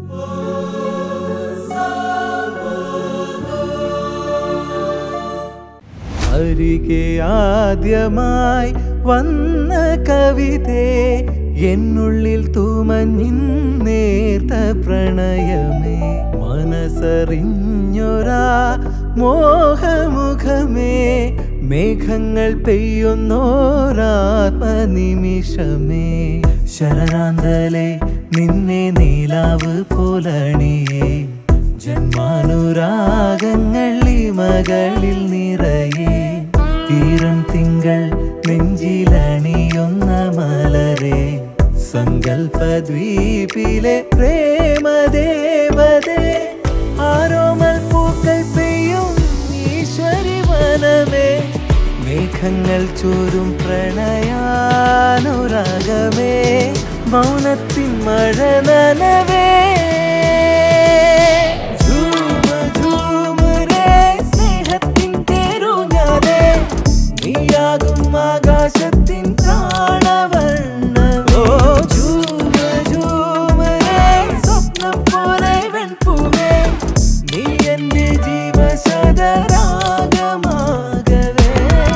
അരികെ ആദ്യമായി വന്ന കവിതേ എന്നുള്ളിൽ തൂമഞ്ഞിൻ നേർത്ത പ്രണയമേ മനസ്സറിഞ്ഞൊരാ മോഹമുഖമേ മേഘങ്ങൾ പെയ്യുന്നോരാത്മനിമിഷമേ ശരണാന്തലെ നിന്നെ നീലാവ് പോലണിയേ ജന്മാനുരാഗങ്ങൾ ഈ മകളിൽ നിറയെ തീരം തിങ്കൾ നെഞ്ചിലണിയുന്ന മലരെ സങ്കൽപ്പദ്വീപിലെ പ്രേമദേവതേ ആരോമൽ പൂക്കൾ പെയ്യും ഈശ്വരി വനമേ മേഘങ്ങൾ ചോരും പ്രണയാനുരാഗമേ മൗനത്തിൻ മഴ നനവേ ഝൂമ ഝൂമരേ സ്നേഹത്തിൻ തേരുഞ്ഞാലേ നീയാകും ആകാശത്തിൻ പ്രാണവർണ്ണമോ ഝൂമ ഝൂമരേ സ്വപ്നം പോലെ വെൺപൂവേ നീ എന്റെ ജീവശതരാഗമാകവേ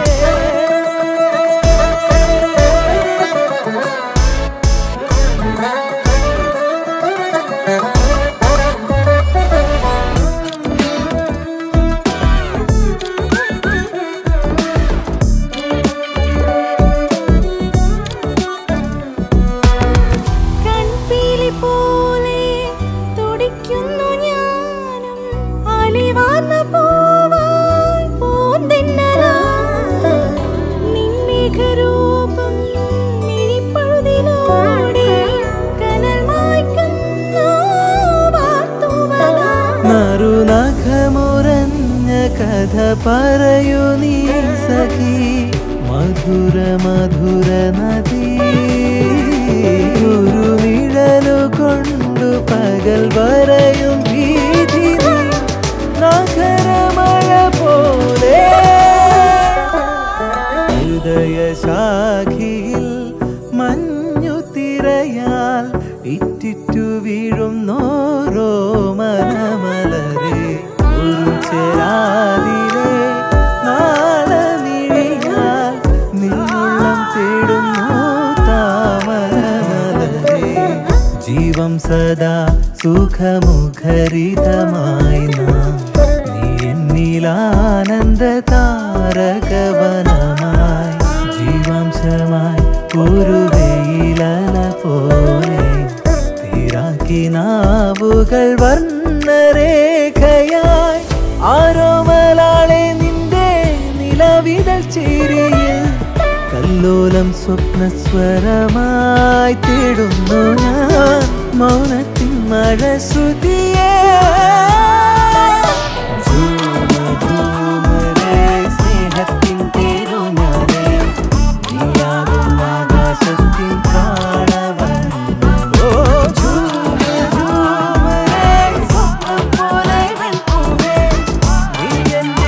കൺപീലി പോലെ തുടിക്കുന്നു ഞാനും അലിവാർന്ന പൂവായി പൂന്തിന്നലാണ് നിൻമേഘരൂപം മിഴിപ്പഴുതിലൂടെ കനൽ മായ്ക്കുന്നു വാർത്തുവതാണ് നറുനഖമുറഞ്ഞ കഥ പറയൂ നീ സഖി മധുര മധുര നദി ഒരു നിഴലു കൊണ്ടു പകൽ വരയും വീതി നീ നഗരമഴ പോലെ ഹൃദയശാഖിയിൽ മഞ്ഞു തിരയാൽ ഇറ്റിറ്റു വീഴുന്നോരോ മനമലരെ ഒരു ചെരാതിലെ നാളമിഴിയാൽ നിന്നുള്ളം തേടുന്നു താമരമലരെ ജീവം സദാ സുഖമുഖരിതമായി നാം നീ എന്നിലാനന്ദ താരകവനമായി ജീവാംശമായി ഒരു വെയിലല പോലെ തീരാക്കി നാവുകൾ വർണ്ണരേഖയായി ആരോമലാളെ നിന്റെ നിലവിതൽ ചേരിയിൽ കല്ലോലം സ്വപ്നസ്വരമായി തേടുന്നു ഞാൻ മൗനത്തിൻ മഴ ശ്രുതിയേ ഝൂമ ഝൂമരേ സ്നേഹത്തിൻ തേരുഞ്ഞാലേ നീയാകും ആകാശത്തിൻ പ്രാണവണ്ണമോ ഝൂമ ഝൂമരേ സ്വപ്നം പോലെ വെൺപൂവേ നീ എന്റെ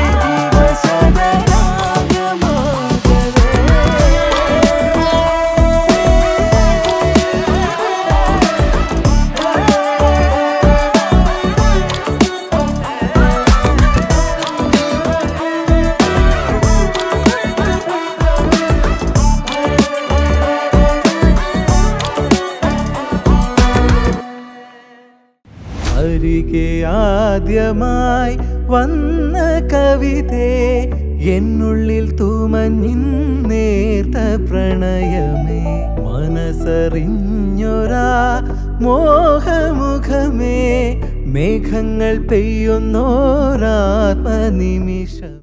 അരികെ ആദ്യമായി വന്ന കവിതേ എന്നുള്ളിൽ തൂമഞ്ഞിൻ നേർത്ത പ്രണയമേ മനസ്സറിഞ്ഞൊരാ മോഹമുഖമേ മേഘങ്ങൾ പെയ്യുന്നോരാത്മനിമിഷം